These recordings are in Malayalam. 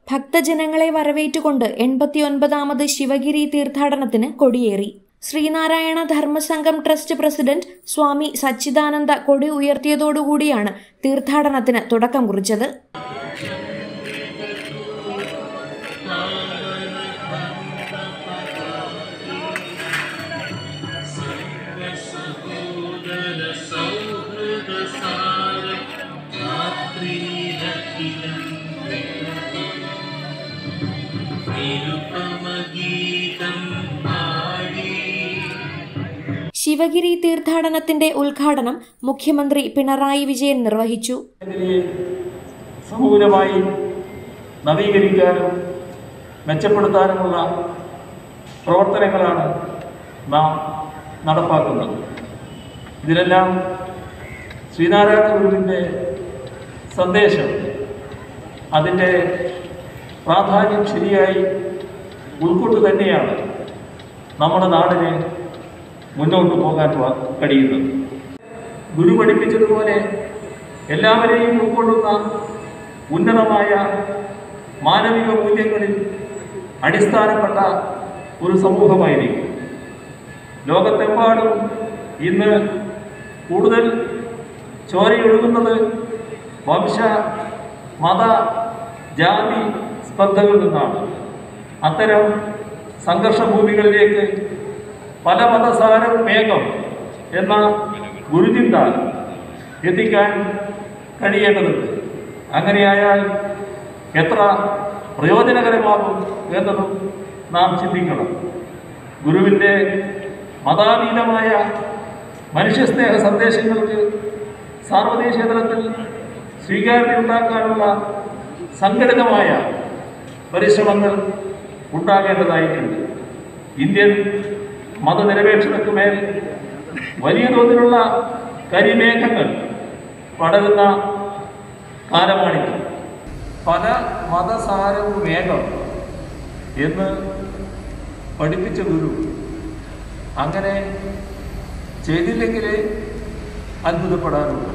ഭക്തജനങ്ങളെ വരവേറ്റുകൊണ്ട് എൺപത്തിയൊൻപതാമത് ശിവഗിരി തീർത്ഥാടനത്തിന് കൊടിയേറി ശ്രീനാരായണ ധർമ്മസംഘം ട്രസ്റ്റ് പ്രസിഡന്റ് സ്വാമി സച്ചിദാനന്ദ കൊടി ഉയർത്തിയതോടുകൂടിയാണ് തീർത്ഥാടനത്തിന് തുടക്കം കുറിച്ചത് ശിവഗിരി തീർത്ഥാടനത്തിന്റെ ഉദ്ഘാടനം മുഖ്യമന്ത്രി പിണറായി വിജയൻ നിർവഹിച്ചു മേഖലയെ സമൂലമായി നവീകരിക്കാനും മെച്ചപ്പെടുത്താനുമുള്ള പ്രവർത്തനങ്ങളാണ് നാം നടപ്പാക്കുന്നത് ഇതിലെല്ലാം ശ്രീനാരായണ ഗുരുവിൻ്റെ സന്ദേശം അതിൻ്റെ പ്രാധാന്യം ശരിയായി ഉൾക്കൊണ്ട് തന്നെയാണ് നമ്മുടെ നാടിന് മുന്നോട്ട് പോകാൻ വ- കഴിയുന്നത് ഗുരു പഠിപ്പിച്ചതുപോലെ എല്ലാവരെയും ഉൾക്കൊള്ളുന്ന ഉന്നതമായ മാനവിക മൂല്യങ്ങളിൽ അടിസ്ഥാനപ്പെട്ട ഒരു സമൂഹമായിരിക്കും ലോകത്തെമ്പാടും ഇന്ന് കൂടുതൽ ചോരയൊഴുകുന്നത് വംശ മത ജാതി സ്പർദ്ധകളിൽ നിന്നാണ് അത്തരം സംഘർഷഭൂമികളിലേക്ക് പല മതസാരം വേഗം എന്ന ഗുരുചിന്ത എത്തിക്കാൻ കഴിയേണ്ടതുണ്ട് അങ്ങനെയായാൽ എത്ര പ്രയോജനകരമാകും എന്നതും നാം ചിന്തിക്കണം ഗുരുവിൻ്റെ മതാതീതമായ മനുഷ്യസ്നേഹ സന്ദേശങ്ങൾക്ക് സാർവദേശീയ തലത്തിൽ സ്വീകാര്യതയുണ്ടാക്കാനുള്ള സംഘടിതമായ പരിശ്രമങ്ങൾ ഉണ്ടാകേണ്ടതായിട്ടുണ്ട് ഇന്ത്യൻ മതനിരപേക്ഷതയ്ക്ക് മേൽ വലിയ തോതിലുള്ള കരിമേഘങ്ങൾ പടരുന്ന കാലമാണിത് പല മതസാരവും വേഗം എന്ന് പഠിപ്പിച്ച ഗുരു അങ്ങനെ ചെയ്തില്ലെങ്കിൽ അത്ഭുതപ്പെടാനുള്ളൂ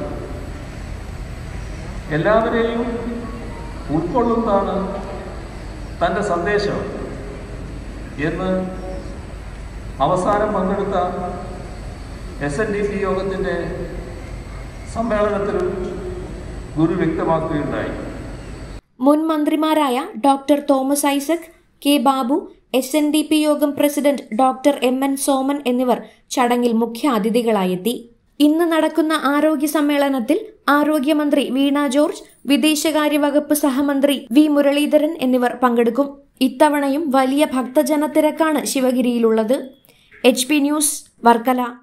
എല്ലാവരെയും ഉൾക്കൊള്ളുന്നതാണ് തൻ്റെ സന്ദേശം എന്ന് അവസാനം പങ്കെടുത്ത എസ് എൻ ഡി പി യോഗത്തിൻ്റെ സമ്മേളനത്തിലും ഗുരു വ്യക്തമാക്കുകയുണ്ടായി മുൻ മന്ത്രിമാരായ doctor Thomas Isaac K Babu S N D P Yogam president doctor M N Soman എന്നിവർ ചടങ്ങിൽ മുഖ്യ അതിഥികളായെത്തി ഇന്ന് നടക്കുന്ന ആരോഗ്യ സമ്മേളനത്തിൽ ആരോഗ്യമന്ത്രി വീണ ജോർജ് വിദേശകാര്യ വകുപ്പ് സഹമന്ത്രി വി മുരളീധരൻ എന്നിവർ പങ്കെടുക്കും ഇത്തവണയും വലിയ ഭക്തജനത്തിരക്കാണ് ശിവഗിരിയിലുള്ളത് എച്ച് പി ന്യൂസ് വർക്കല